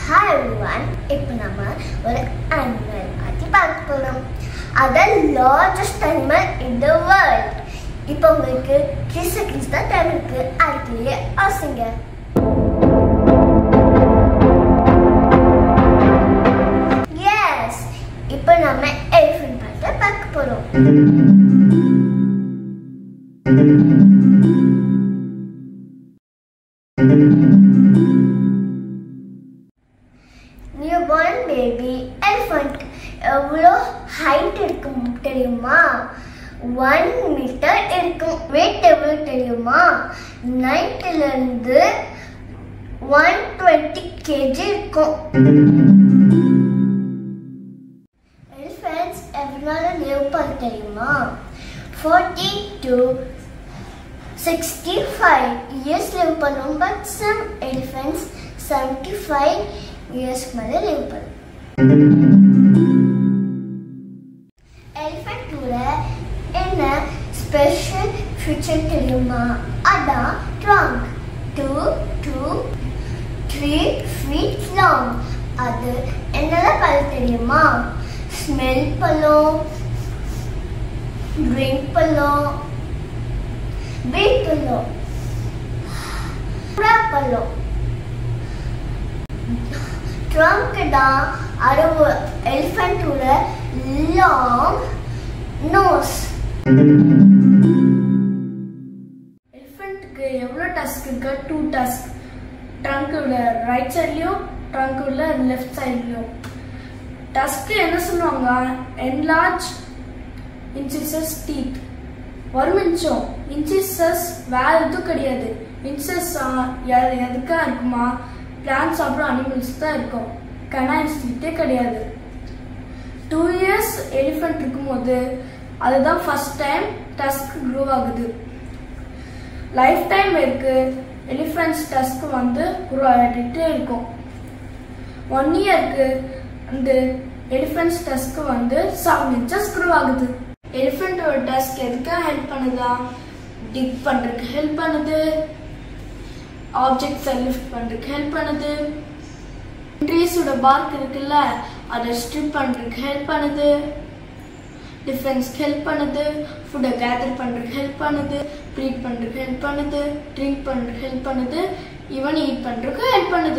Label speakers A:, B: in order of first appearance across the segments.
A: hi everyone இப்போ நம்ம ஒரு அனிமல் பற்றி பார்க்க போகிறோம் அதான் largest animal in the world இப்போ உங்களுக்கு த்ரீ செகண்ட்ஸ் தான் டைம் இருக்கு அதுக்குள்ளேயே ஆசைங்க எஸ் இப்போ நம்ம எலிஃபென்ட் பார்த்து பார்க்க போகிறோம் நியூ பார்ன் பேபி எலிஃபண்ட் எவ்வளோ ஹைட் இருக்கும் தெரியுமா ஒன் மீட்டர் இருக்கும் வெயிட் எவ்வளோ தெரியுமா நைட்டிலேருந்து ஒன் டுவெண்ட்டி கேஜி இருக்கும் எலிஃபென்ட்ஸ் எவ்வளோ லிவ் பண்ண தெரியுமா forty to sixty five years live பண்ணும் but some elephants seventy five இயர்ஸ்க்கு மேலே லிவ் பண்ணும் எலிஃபென்ட்டோட என்ன ஸ்பெஷல் ஃபீச்சர் தெரியுமா அதான் trunk two to three feet long அது என்னெல்லாம் பல தெரியுமா ஸ்மெல் பண்ணும் ட்ரிங்க் பண்ணும் பீட் பண்ணும் பண்ணும் ட்ரங்க் தான் அறுபது எலிஃபென்ட்டோட லாங் நோஸ்
B: எலிஃபெண்ட்டுக்கு எவ்வளோ டஸ்க் இருக்கு டூ டஸ்க் ட்ரங்க்கோட ரைட் சைட்லையும் ட்ரங்க்கோட லெஃப்ட் சைட்லையும் டஸ்க்கு என்ன சொல்லுவாங்க என்லார்ஜ் இன்சிசஸ் டீத் ஒரு நிமிஷம் இன்சிசஸ் வேற எதுவும் கிடையாது இன்சஸ் எதுக்கா இருக்குமா பிளான்ஸ் அப்புறம் அனிமல்ஸ் தான் இருக்கும் கனாயின்ஸ் டீத்தே கிடையாது டூ இயர்ஸ் எலிஃபென்ட் இருக்கும்போது அதுதான் ஃபர்ஸ்ட் டைம் டஸ்க் க்ரோ ஆகுது லைஃப் டைம் இருக்கு எலிஃபென்ட்ஸ் டஸ்க் வந்து க்ரோ ஆகிட்டே இருக்கும் ஒன் இயருக்கு அந்த எலிஃபென்ட்ஸ் டஸ்க் வந்து செவன் இன்ச்சஸ் க்ரோ ஆகுது எலிஃபென்ட்டோட டஸ்க் எதுக்காக ஹெல்ப் பண்ணுதா டிக் பண்ணுறதுக்கு ஹெல்ப் பண்ணுது ஆப்ஜெக்ட்ஸை லிஃப்ட் பண்ணுறதுக்கு ஹெல்ப் பண்ணுது ட்ரீஸோட பார்க் இருக்குல்ல அதை ஸ்ட்ரிப் பண்ணுறதுக்கு ஹெல்ப் பண்ணுது டிஃபென்ஸ்க்கு ஹெல்ப் பண்ணுது ஃபுட்டை கேதர் பண்ணுறதுக்கு ஹெல்ப் பண்ணுது ப்ரீட் பண்ணுறதுக்கு ஹெல்ப் பண்ணுது ட்ரிங்க் பண்ணுறதுக்கு ஹெல்ப் பண்ணுது ஈவன் ஈட் பண்ணுறதுக்கு ஹெல்ப் பண்ணுது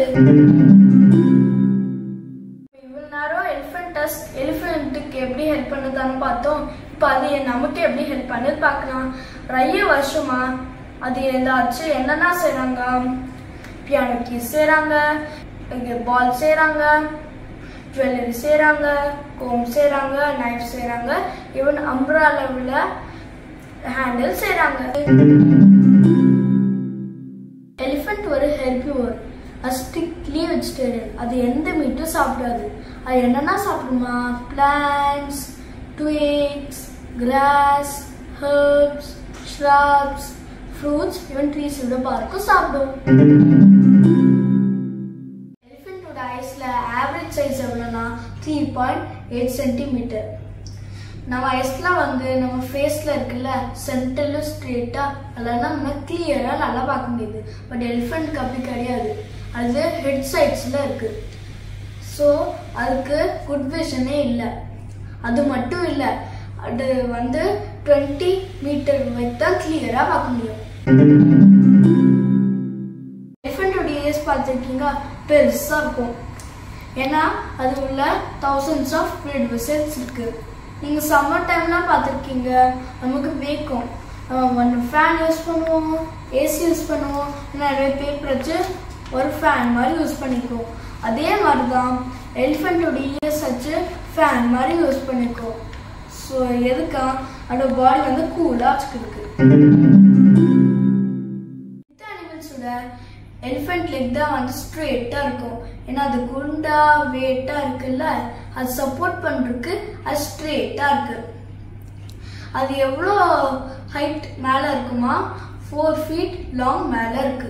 B: இவ்வளோ நேரம் எலிஃபென்ட் டஸ்க் எலிஃபென்ட்டுக்கு எப்படி ஹெல்ப் பண்ணுதான்னு பார்த்தோம் இப்போ அது நமக்கு எப்படி ஹெல்ப் பண்ணுது பார்க்கலாம் நிறைய வருஷமா அது ஏதாச்சும் என்னென்ன செய்கிறாங்க பியானோ கீஸ் செய்கிறாங்க இங்கே பால் செய்கிறாங்க ஜுவல்லரி செய்கிறாங்க கோம் செய்கிறாங்க நைஃப் செய்கிறாங்க ஈவன் அம்ப்ராலாவில் ஹேண்டில் செய்கிறாங்க எலிஃபென்ட் ஒரு ஹெர்பிவோர் அது ஸ்ட்ரிக்ட்லி வெஜிடேரியன் அது எந்த மீட்டும் சாப்பிடாது அது என்னென்ன சாப்பிடுமா plants twigs, grass, herbs, shrubs, fruits, even trees விட பார்க்கும் சாப்பிடும் எலிஃபென்ட்டோட ஐஸ்ல ஆவரேஜ் சைஸ் எவ்வளோனா த்ரீ பாயிண்ட் எயிட் சென்டிமீட்டர் நம்ம ஐஸ்லாம் வந்து நம்ம ஃபேஸ்ல இருக்குல்ல சென்டர்ல ஸ்ட்ரெயிட்டா அதெல்லாம் நம்ம கிளியரா நல்லா பார்க்க முடியுது பட் எலிஃபென்ட்க்கு அப்படி கிடையாது அது ஹெட் சைட்ஸ்ல இருக்கு ஸோ அதுக்கு குட் விஷனே இல்லை அது மட்டும் இல்லை அது வந்து டுவெண்ட்டி மீட்டர் வரைக்கும் தான் கிளியரா பார்க்க முடியும் எலிஃபென்ட்டோட இயர்ஸ் பார்த்துருக்கீங்க பெருசா இருக்கும் ஏன்னா அது உள்ள தௌசண்ட்ஸ் ஆஃப் பிளட் வெசல்ஸ் இருக்கு நீங்க சம்மர் டைம்லாம் பார்த்துருக்கீங்க நமக்கு வேக்கும் ஒன்று ஃபேன் யூஸ் பண்ணுவோம் ஏசி யூஸ் பண்ணுவோம் நிறைய பேப்பர் வச்சு ஒரு ஃபேன் மாதிரி யூஸ் பண்ணிக்குவோம் அதே மாதிரி தான் எலிஃபென்ட்டோட இயர்ஸ் வச்சு ஃபேன் மாதிரி யூஸ் பண்ணிக்குவோம் ஸோ எதுக்கா அதோட பாடி வந்து கூலாக வச்சுக்கிருக்கு மித்த அனிமல்ஸோட எலிஃபென்ட் லெக் தான் வந்து ஸ்ட்ரெயிட்டாக இருக்கும் ஏன்னா அது குண்டா வெயிட்டாக இருக்குல்ல அது சப்போர்ட் பண்ணுறதுக்கு அது ஸ்ட்ரெயிட்டாக இருக்கு அது எவ்வளோ ஹைட் மேலே இருக்குமா ஃபோர் ஃபீட் லாங் மேலே இருக்கு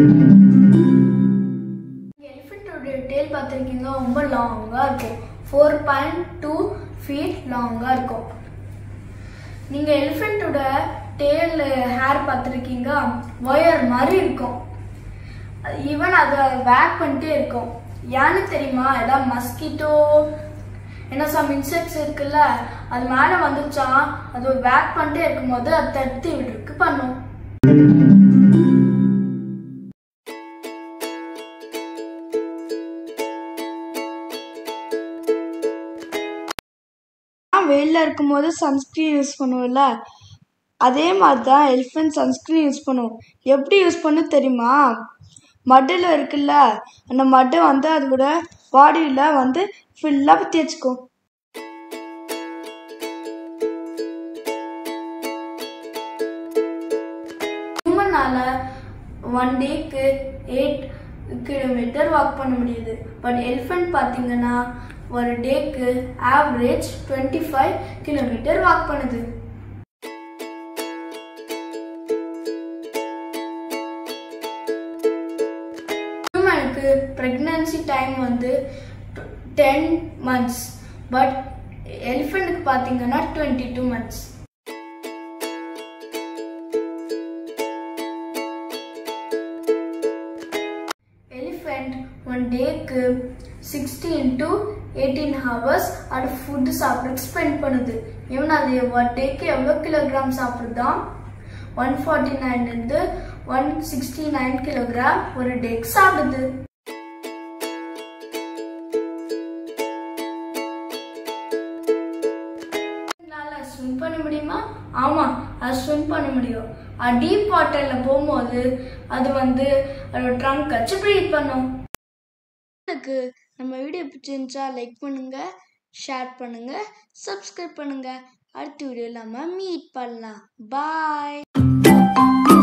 B: எலிஃபென்ட்டோட டேல் பார்த்துருக்கீங்க ரொம்ப லாங்காக இருக்கும் ஃபோர் பாயிண்ட் டூ ஃபீட் லாங்காக இருக்கும் நீங்கள் எலிஃபென்ட்டோட டேல் ஹேர் பார்த்துருக்கீங்க ஒயர் மாதிரி இருக்கும் ஈவன் அதை வேக் பண்ணிட்டே இருக்கும் ஏன்னு தெரியுமா ஏதாவது மஸ்கிட்டோ என்ன சம் இன்செக்ட்ஸ் இருக்குல்ல அது மேலே வந்துச்சா அது ஒரு வேக் பண்ணிட்டே இருக்கும்போது அது தடுத்து விடுறதுக்கு பண்ணும் வெயிலில் இருக்கும்போது சன்ஸ்க்ரீன் யூஸ் பண்ணுவோம்ல அதே மாதிரி தான் எலிஃபென்ட் சன்ஸ்க்ரீன் யூஸ் பண்ணும் எப்படி யூஸ் பண்ணு தெரியுமா மட்டில் இருக்குல்ல அந்த மட்டை வந்து அதோட பாடியில் வந்து ஃபுல்லாக தேய்ச்சிக்கும் ஹியூமனால ஒன் டேக்கு எயிட் கிலோமீட்டர் வாக் பண்ண முடியுது பட் எலிஃபென்ட் பார்த்தீங்கன்னா ஒரு டேக்கு average twenty five kilometer walk பண்ணுது ஹியூமனுக்கு ப்ரெக்னன்சி டைம் வந்து டென் மந்த்ஸ் பட் எலிஃபெண்ட்டுக்கு பார்த்தீங்கன்னா twenty two months elephant one டேக்கு சிக்ஸ்டீன் டு எயிட்டீன் ஹவர்ஸ் அது ஃபுட்டு சாப்பிட்டு ஸ்பெண்ட் பண்ணுது ஈவன் அது ஒன் டேக்கு எவ்வளோ கிலோகிராம் சாப்பிடுதான் ஒன் ஃபார்ட்டி நைன்லேருந்து ஒன் சிக்ஸ்டி நைன் கிலோகிராம் ஒரு டேக்கு சாப்பிடுது ஸ்விம் பண்ண முடியுமா ஆமா அது ஸ்விம் பண்ண முடியும் அது டீப் வாட்டர்ல போகும்போது அது வந்து அதோட ட்ரங்க் வச்சு ப்ரீத் பண்ணும் உங்களுக்கு நம்ம வீடியோ பிடிச்சிருந்துச்சா லைக் பண்ணுங்க ஷேர் பண்ணுங்க சப்ஸ்கிரைப் பண்ணுங்க அடுத்த வீடியோ இல்லாமல் மீட் பண்ணலாம் பாய்